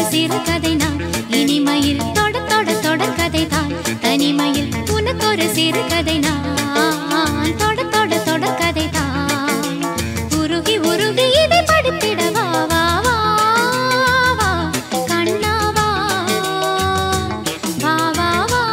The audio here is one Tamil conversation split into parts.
உனக்கொரு சிறு கதை நான் இனிமையில் தொட தொட தொடர் கதை தான் தனிமையில் உனக்கொரு சிறு கதை நான் தொட தொட தொடர் கதை தான் உருகி உருகி இதை படித்திட வா வா வா வா கண்ணா வா வா வா வா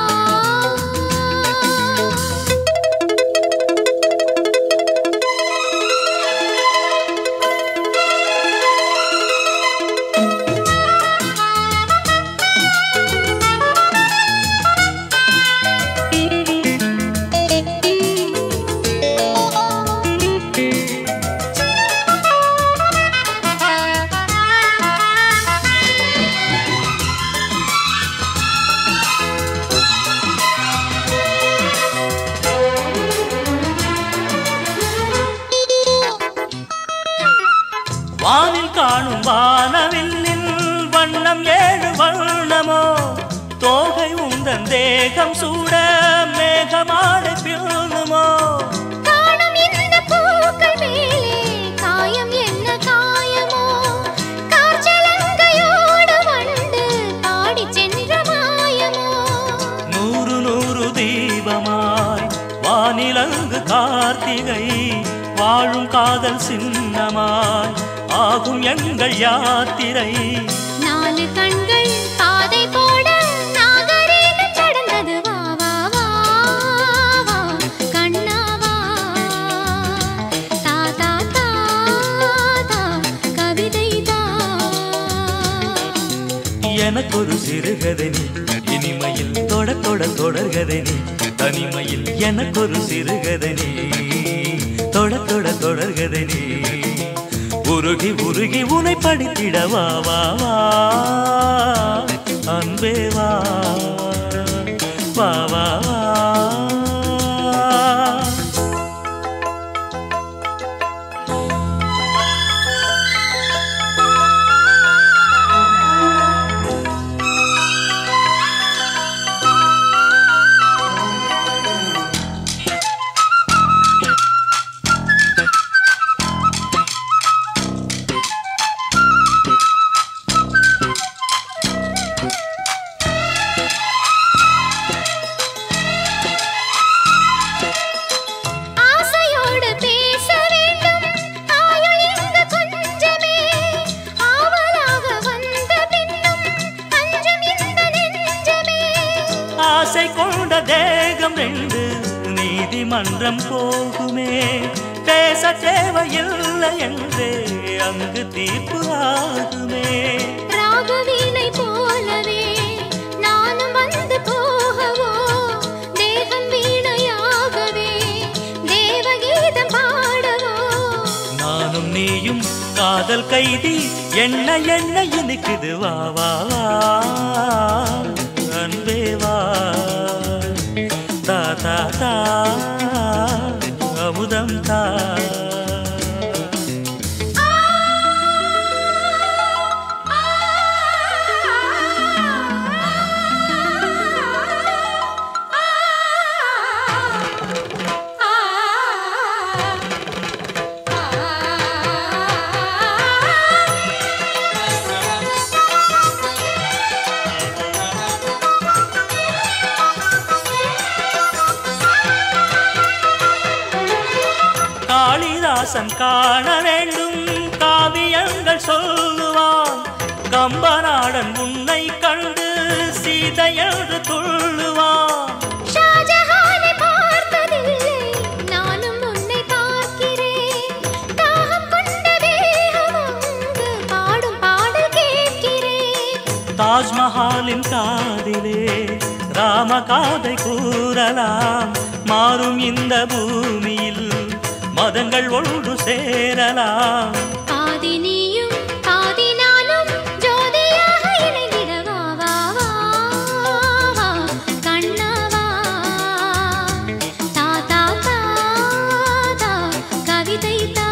வானில் காணும் வானவில்லின் வண்ணம் ஏழு வண்ணமோ தோகை உந்தன் தேகம் சூட மேகமாடை பில்லுமோ காணும் இந்த பூக்கள் மேலே காயம் என்ன காயமோ கார்ச்சலங்கையோடு வண்டு பாடிச் சென்ற மாயமோ நூறு நூறு தீபமாய் வானிலங்கு கார்த்திகை வாழும் காதல் சின்னமாய் ஆகும் எங்கள் யாத்திரை நாலு கண்கள் பாதை போட நாகரீகம் கடந்தது வா வா வா வா கண்ணா வா தா தா தா தா கவிதை தா எனக்கொரு சிறுகதை நீ இனிமையில் தொட தொட தொடர்கதை நீ தனிமையில் எனக்கொரு சிறுகதை நீ தொட தொட தொடர்கதை நீ உருகி உருகி உனை படித்திட வா வா வா அன்பே வா வா வா வா ஆசையோடு பேச வேண்டும் ஆயுள் இங்கு கொஞ்சமே ஆவலாக வந்த பின்னும் அஞ்சம் இந்த நெஞ்சமே ஆசை கொண்ட தேகம் ரெண்டு நீதிமன்றம் போகுமே பேச தேவையில்லை என்றே அங்கு தீர்ப்பு ஆகுமே ராகவீணை போலவே நானும் வந்து போகவோ தேகம் வீணையாகவே தேவகீதம் பாடவோ நானும் நீயும் காதல் கைதி என்ன என்ன இனிக்குது வா வா வா அன்பே வா தா தா தா அமுதம் தா காளிதாசன் காண வேண்டும் காவியங்கள் சொல்லுவான் கம்பநாடன் உன்னை கண்டு சீதை என்று துள்ளுவான் ஷாஜஹானை பார்த்ததில்லை நானும் உன்னை பார்க்கிறேன் தாகம் கொண்ட வேகம் அங்கு பாடும் பாடல் கேட்கிறேன் தாஜ்மஹாலின் காதிலே ராம காதை கூறலாம் மாறும் இந்த பூமியில் மதங்கள் ஒன்று சேரலாம் பாதி நீயும் பாதி நானும் ஜோதியாக இணைந்திட வா வா வா வா கண்ணா வா தா தா தா தா கவிதை தா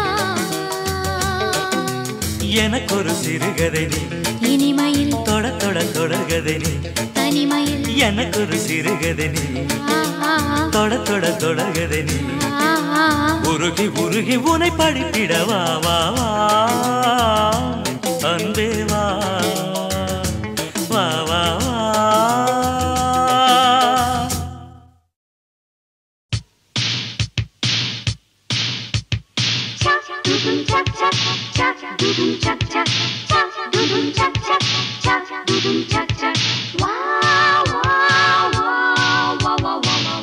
எனக்கொரு சிறுகதை நீ இனிமையில் தொட தொட தொடர்கதை நீ தனிமையில் எனக்கொரு சிறுகதை நீ ஆ, ஆ, தொட தொட தொடர்கதை நீ ஆ, ஆ, உருகி உருகி உனை படித்திட வா வா வா அன்பே வா boom chak chak. Wow, wow, wow, wow, wow, wow, wow.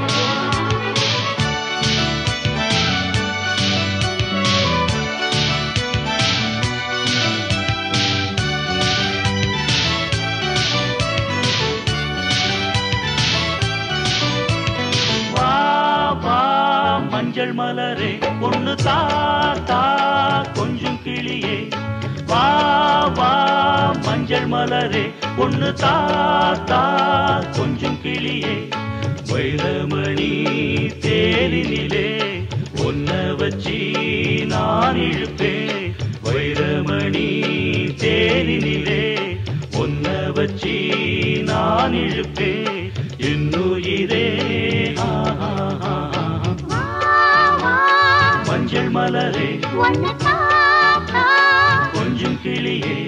வா வா மஞ்சள் மலரே பொண்ணு தாத்தா கொஞ்சம் கிளியே வா வா மஞ்சள் மலரே பொண்ணு தாத்தா கொஞ்சம் கிளியே வைரமணி தேரினிலே ஒன்ன வச்சி நான் இழுப்பேன் வைரமணி தேரினிலே ஒன்ன வச்சி நான் இழுப்பேன் என்னுயிரே ஆ, ஆ, ஆ, ஆ. Wow, wow. மஞ்சள் மலரே ஒன்னு தாத்தா கொஞ்சம் கிளியே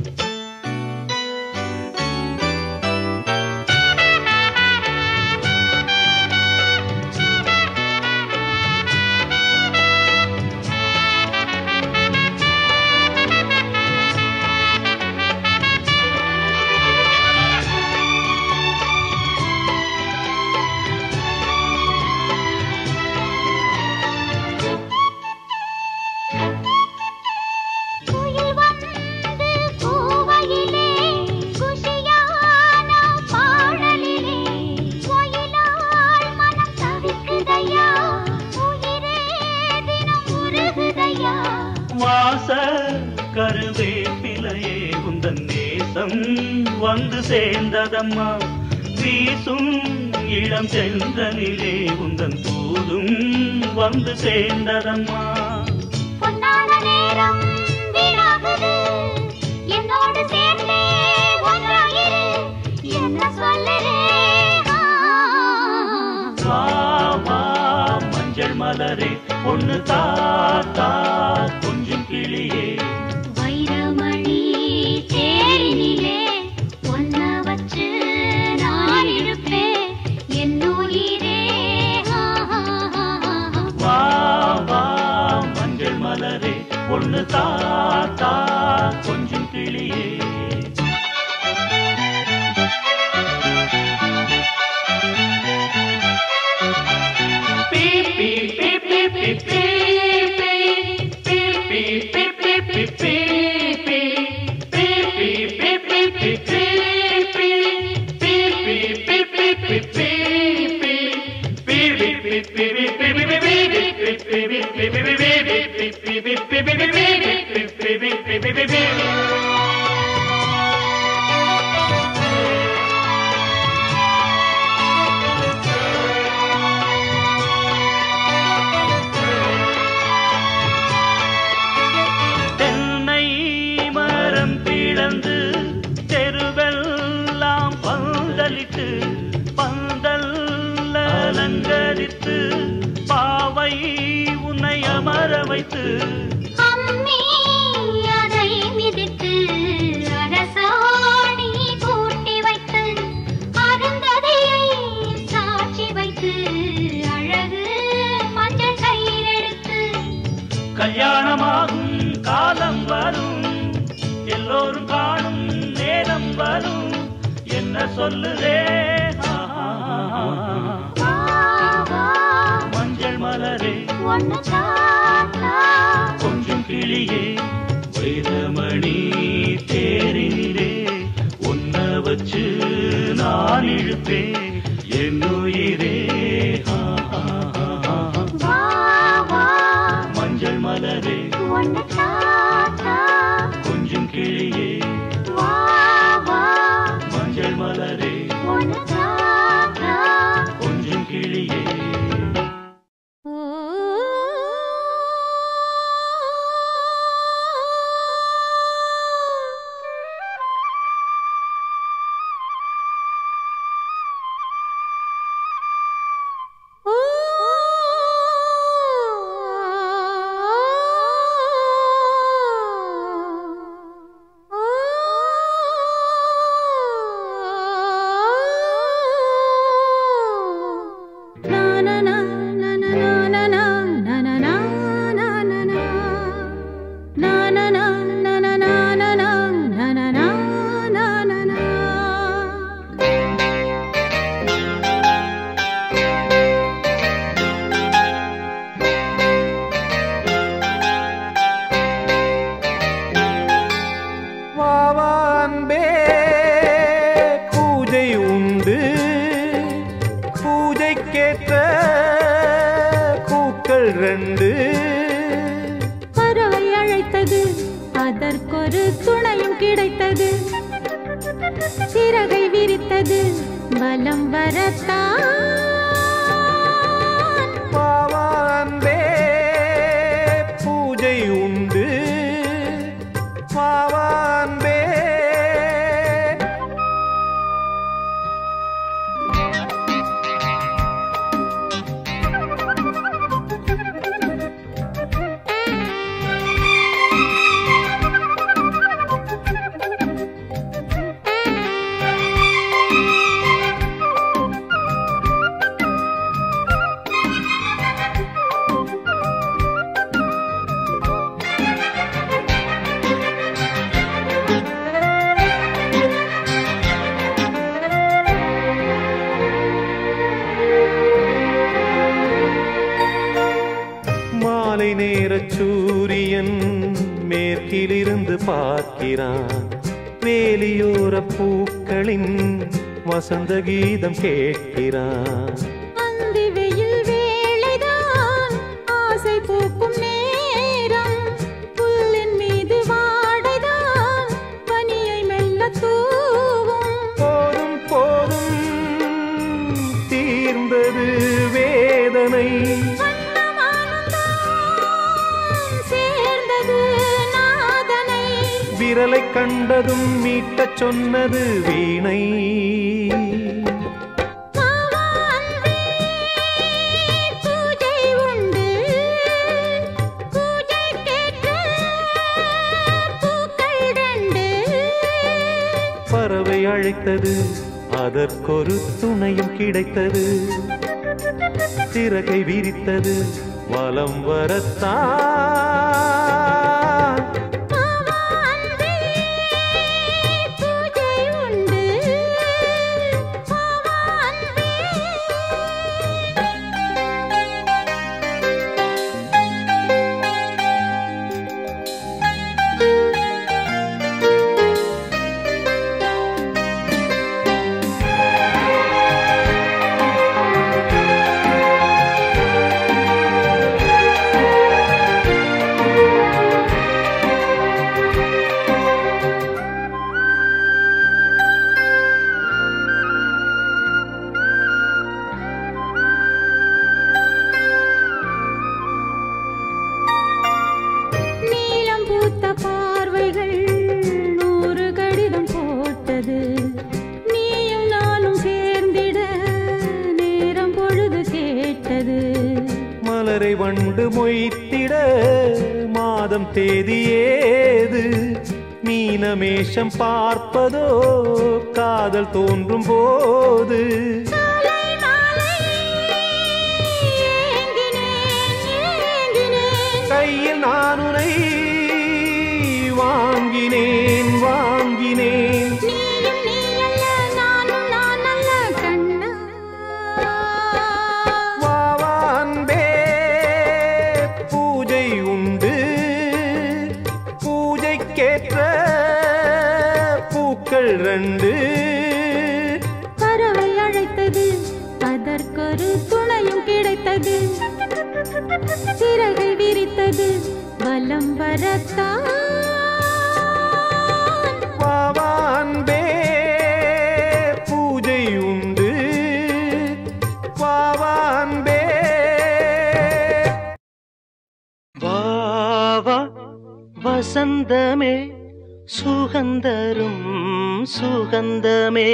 குயில் வந்து கூவையிலே குஷியான பாடலிலே ஒயிலால் மனம் தவிக்குதையா உயிரே தினம் உருகுதையா வாச கருவேப்பிலையே உந்தன் நேசம் வந்து சேர்ந்ததம்மா வீசும் இளம் சென்றனிலே உந்தன் தூதும் வந்து சேர்ந்ததம்மா பொன்னான நேரம் வீணாகுது என்னோடு சேர்ந்தே ஒன்றாயிரு என்ன சொல்லுறே வா வா மஞ்சள் மலரே பொண்ணு தாத்தா கொஞ்சம் கிளியே வைரமணி தேரினிலே ஒன்ன வச்சு நான் இருப்பேன் என் உயிரே வா வா மஞ்சள் மலரே பொண்ணு தாத்தா கொஞ்சம் கிளியே தென்னை மரம் பிளந்து தெருவெல்லாம் பந்தலிட்டு பந்தல் அலங்கரித்து பாவை உன்னை அமர வைத்து அம்மி அதை மிதித்து அரசாணி கூட்டி வைத்து அருந்ததியை சாட்சி வைத்து அழகு மஞ்சள் கயிறெடுத்து கல்யாணமாகும் காலம் வரும் எல்லோரும் காணும் நேரம் வரும் என்ன சொல்லுதே வா வா மஞ்சள் மலரே ஒன்னு தாத்தா கொஞ்சம் கிளியே வைரமணி தேரினிலே ஒன்ன வச்சு நான் இழுப்பேன் என்னுயிரே ஆ, ஆ, ஆ, ஆ. வா வா மஞ்சள் மலரே ஒன்னு தாத்தா கொஞ்சம் கிளியே வா வா மஞ்சள் மலரே ஒன்னு தாத்தா கொஞ்சம் கிளியே ஓ சிறகை விரித்தது பலம் வரத்தான் பாவான்பே பூஜை உண்டு பாவான்பே மாலை நேர சூரியன் மேற்கிலிருந்து பார்க்கிறான் வேலியோர பூக்களின் வசந்த கீதம் கேட்கிறான் அந்தி வெயில் வேளைதான் ஆசை பூக்கும் நேரம் புல்லின் மீது வாடைதான் பனியை மெல்ல தூவும் போதும் போதும் தீர்ந்தது வேதனை வண்ணமானந்தான் சேர்ந்தது நாதனை விரலை கண்டதும் மீட்டச் சொன்னது வீணை மாவா அன்பே, பூஜை உண்டு பூஜைக்கேற்ற பூக்கள் ரெண்டு பறவை அழைத்தது அதற்கொரு துணையும் கிடைத்தது சிறகை விரித்தது வலம் வரத்தான் மாவா அன்பே, பூஜை உண்டு மாவா அன்பே நீலம் பூத்த பார்வைகள் நூறு கடிதம் போட்டது நீயும் நானும் சேர்ந்திட நேரம் பொழுது கேட்டது மலரை வண்டு மொய்த்திட மாதம் தேதி ஏது மீனமேஷம் பார்ப்பதோ காதல் தோன்றும் போது காலை மாலை ஏங்கினேன் ஏங்கினேன் கையில் நானுனை வாங்கினேன் வாங்கினேன் நீயும் நீ அல்ல நானும் நான் அல்ல கண்ணா வாவா அன்பே பூஜை உண்டு பூஜைக்கேற்ற பூக்கள் ரெண்டு பறவை அழைத்தது அதற்கொரு துணையும் கிடைத்தது சிறகை விரித்தது வலம் வரத்தான் வாவா அன்பே பூஜை உண்டு வாவா அன்பே வாவா வசந்தமே சுகந்தரும் சுகந்தமே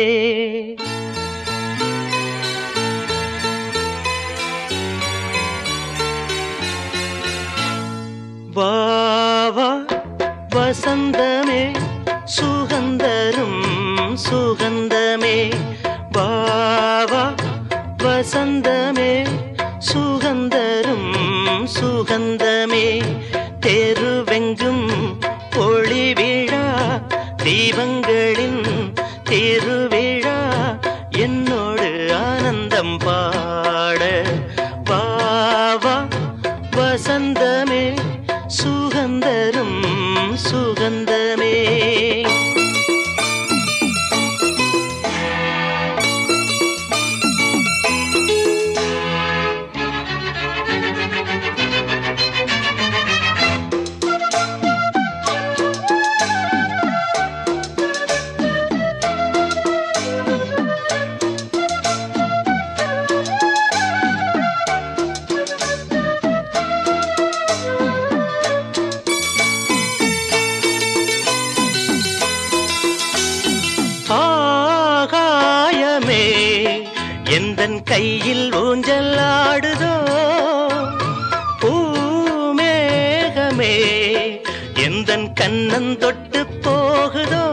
வாவா வசந்தமே சுகந்தரும் சுகந்தமே வாவா வசந்தமே சுகந்தரும் சுகந்தமே தெருவெங்கும் ஒளி விழா தீபங்களின் திருவிழா என்னோடு ஆனந்தம் பாட வாவா வசந்தமே சுகந்தரும் சுகந்தமே எந்தன் கையில் ஊஞ்சல் ஆடுதோ பூமேகமே எந்தன் கண்ணன் தொட்டு போகுதோ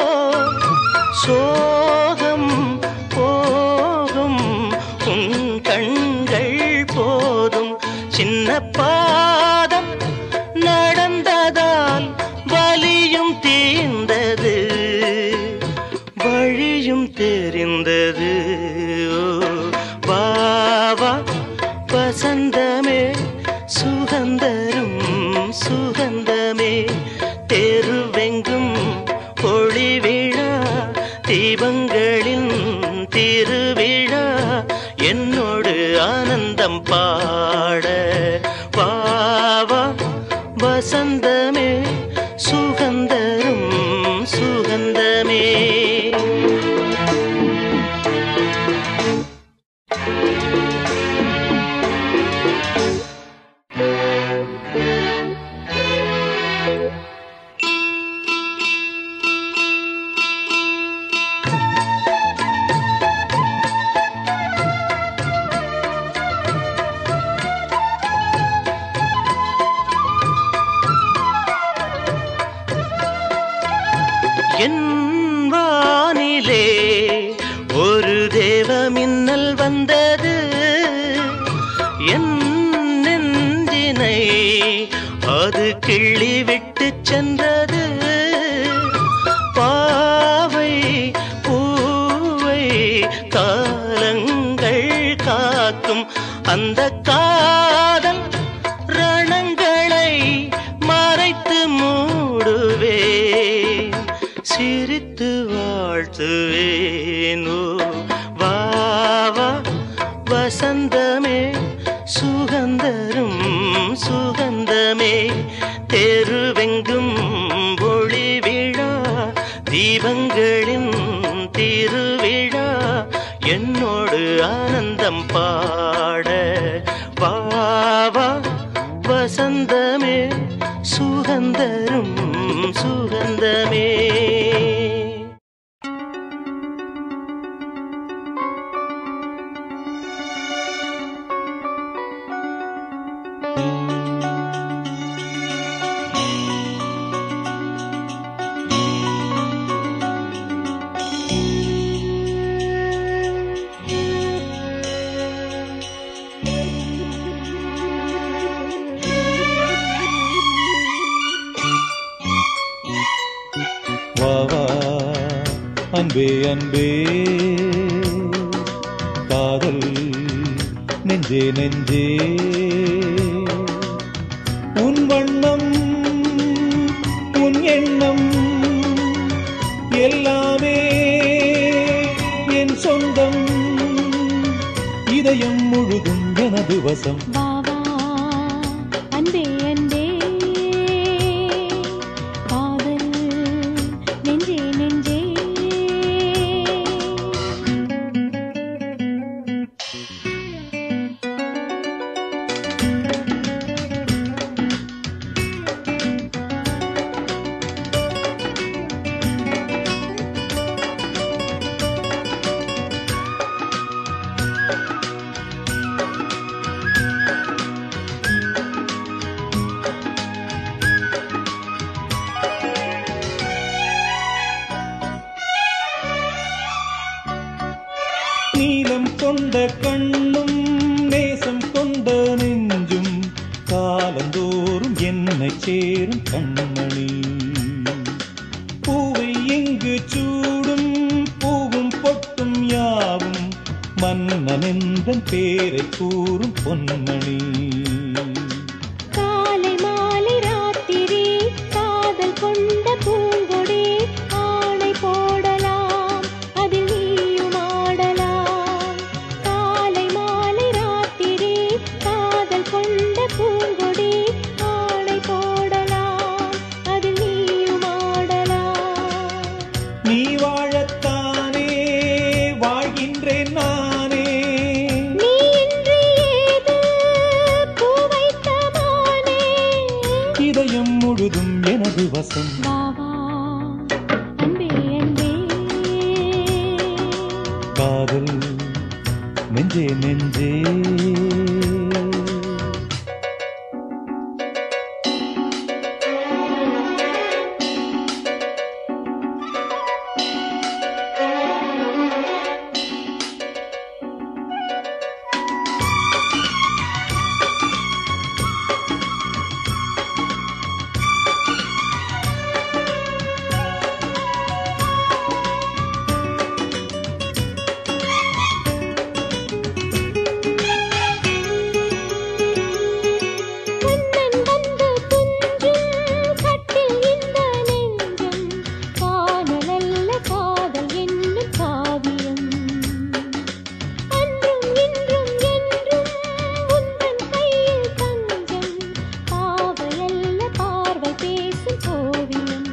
சோகம் போகும் உன் கண்கள் போதும் சின்ன பாதம் நடந்ததால் வலியும் தீர்ந்தது வழியும் தெரிந்தது ஓ, வா வா வசந்தமே சுகந்தரும் சுகந்தமே தெருவெங்கும் ஒளி விழா தீபங்களின் திருவிழா என்னோடு ஆனந்தம் பாட வா வா வசந்தமே சுகந்தரும் சுகந்தமே என் வானிலே ஒரு தேவ மின்னல் வந்தது என் நெஞ்சினை அது கிள்ளி விட்டு சென்றது பாவை பூவை காலங்கள் காக்கும் அந்த காதல் ரணங்களை மறைத்து மூடுவேன் சிரித்து வாழ்த்துவேன் ஓ, வா வா வசந்தமே சுகந்தரும் சுகந்தமே தெருவெங்கும் ஒளி விழா தீபங்களின் திருவிழா என்னோடு ஆனந்தம் பாட வா வா வசந்தமே சுகந்தரும் சுகந்தமே வா வா அன்பே அன்பே காதல் நெஞ்சே நெஞ்சே உன் வண்ணம் உன் எண்ணம் எல்லாமே என் சொந்தம் இதயம் முழுதும் எனது வசம் வா வா அன்பே அன்பே காதல் நெஞ்சே நெஞ்சே நீலம் கொண்ட கண்ணும் நேசம் கொண்ட நெஞ்சும் காலந்தோறும் என்னை சேரும் கண்மணி பூவை எங்கு சூடும் பூவும் பொட்டும் யாவும் மன்னனெந்தன் பேரை கூறும் பொன்மணி காலை மாலை ராத்திரி காதல் கொண்ட பூங்கொடி ஆணை போடலாம் அதில் நீயும் ஆடலாம் காலை மாலை ராத்திரி காதல் கொண்ட பூங்கொடி ஆணை போடலாம் அதில் நீயும் ஆடலாம் நீ வாழத்தானே வாழ்கின்றேன் நானே நீ இன்றி ஏது பூ வைத்த மானே இதயம் முழுதும் எனது வசம் வா வா அன்பே அன்பே காதல் நெஞ்சே நெஞ்சே நெஞ்சே கண்ணன் வந்து துஞ்சும் கட்டில் இந்த நெஞ்சம் காணலல்ல காதல் என்னும் காவியம் அன்றும் இன்றும் என்றும் உந்தன் கையில் தஞ்சம் பாவையல்ல பார்வை பேசும் ஓவியம்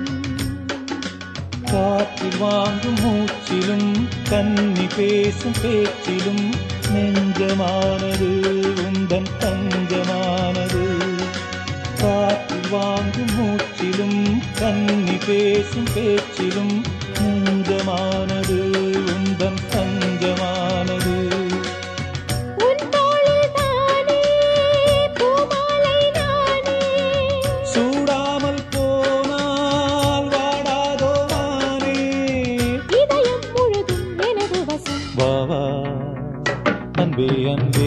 காற்றில் வாங்கும் மூச்சிலும் கன்னி பேசும் பேச்சிலும் நெஞ்சமானது உந்தன் தஞ்சமானது காற்றில் வாங்கும் மூச்சிலும் கன்னி பேசும் பேச்சிலும் நெஞ்சமானது உந்தன் தஞ்சமானது உன் தோளில் தானே பூமாலை நானே சூடாமல் போனால் வாடாதோ நானே இதயம் முழுதும் எனது வசம் வா வா அன்பே அன்பே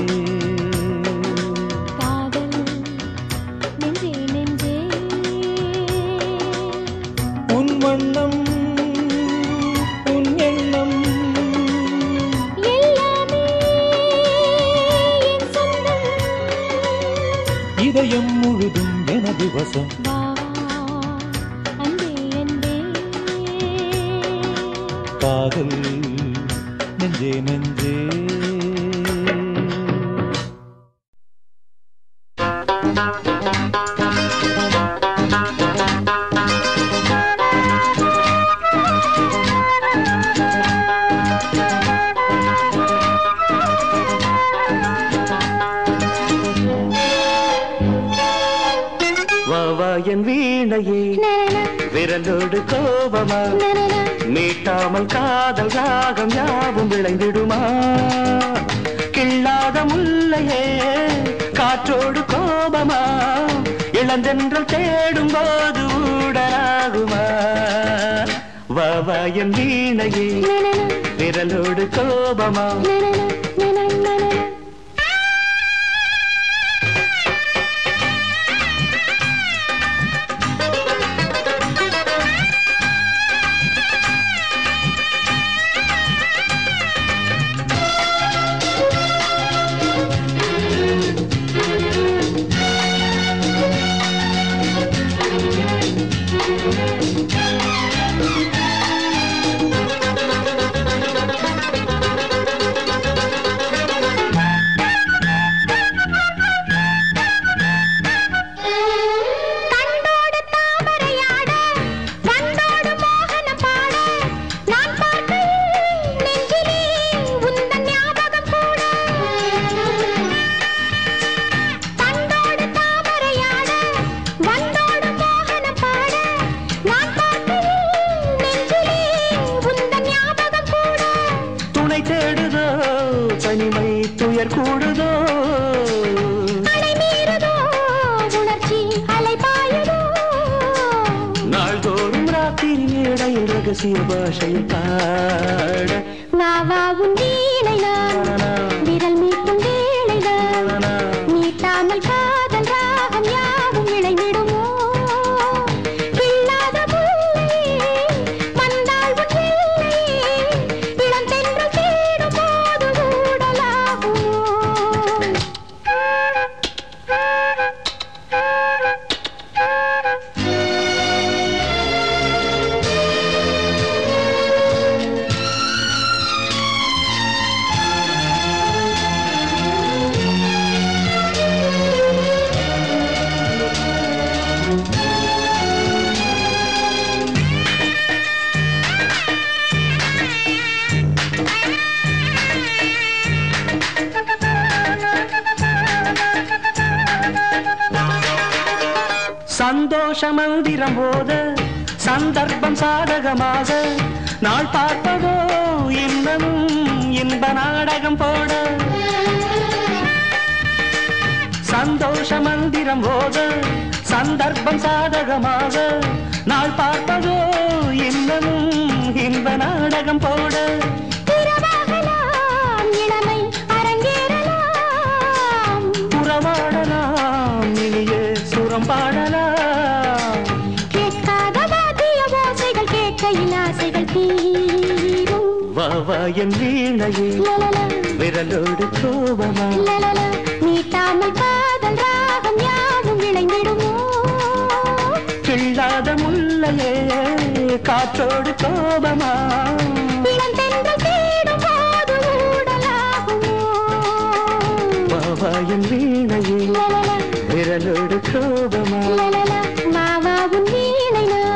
காதல் நெஞ்சே நெஞ்சே உன் வண்ணம் உன் எண்ணம் எல்லாமே என் சொந்தம் இதயம் முழுதும் எனது வசம் வா அன்பே அன்பே காதல் நெஞ்சே நெஞ்சே வா வா என் வீணையே நனனா, விரலோடு கோபமா நனனா, மீட்டாமல் காதல் ராகம் யாவும் விளைந்திடுமா கிள்ளாத முல்லையே காற்றோடு கோபமா இளந்தென்றல் தேடும் போது ஊடலாகுமா வா வா என் வீணையே நனனா, விரலோடு கோபமா நனனா, நனனா, நனனா. கண்டோடு தாமரையாட வண்டோடு மோகனம் பாட நான் பார்க்கையில் நெஞ்சிலே உந்தன் ஞாபகம் கூட கண்டோடு தாமரையாட வண்டோடு மோகனம் பாட நான் பார்க்கையில் நெஞ்சிலே உந்தன் ஞாபகம் கூட துணை தேடுதோ தனிமை துயர் கூடுதோ அலை மீறுதோ உணர்ச்சி அலை பாயுதோ நாள்தோறும் ராத்திரி மேடையில் ரகசிய பாஷையில் பாட வா வா உன் வீணை நான் விரல் மீட்டும் வேளை நான் மீட்டாமல் காதல் ராகம் யாவும் இணைவிடுமோ கிள்ளாத முல்லையே வந்தாள் உன் எல்லையே இளந்தென்றல் தேடும் போது ஊடலாகுமோ சந்தோஷ மந்திரம் போத சந்தர்ப்பம் சாதகமாக நாள் பார்ப்பதோ இன்னமும் இந்த இன்ப நாடகம் போட சந்தோஷ மந்திரம் ஓத சந்தர்ப்பம் சாதகமாக நாள் பார்ப்பதோ இன்னமும் இன்ப நாடகம் போட இரவாகலாம், இளமை அரங்கேறலாம் உறவாடலாம் இனியே சுரம் பாடலாம் கேட்காத வாத்திய ஓசைகள் கேட்கையில் ஆசைகள் தீரும் வா வா என் வீணையே லலலா, விரலோடு கோபமா லலலா, நீட்டாமல் காதல் ராகம் யாவும் விளைந்திடுமோ கிள்ளாத முல்லையே காற்றோடு கோபமா இளந்தென்றல் தேடும் போது ஊடலாகுமோ வா வா என் வீணையே லலலா, விரலோடு கோபமா லலலா, வா வா உன் வீணை நான்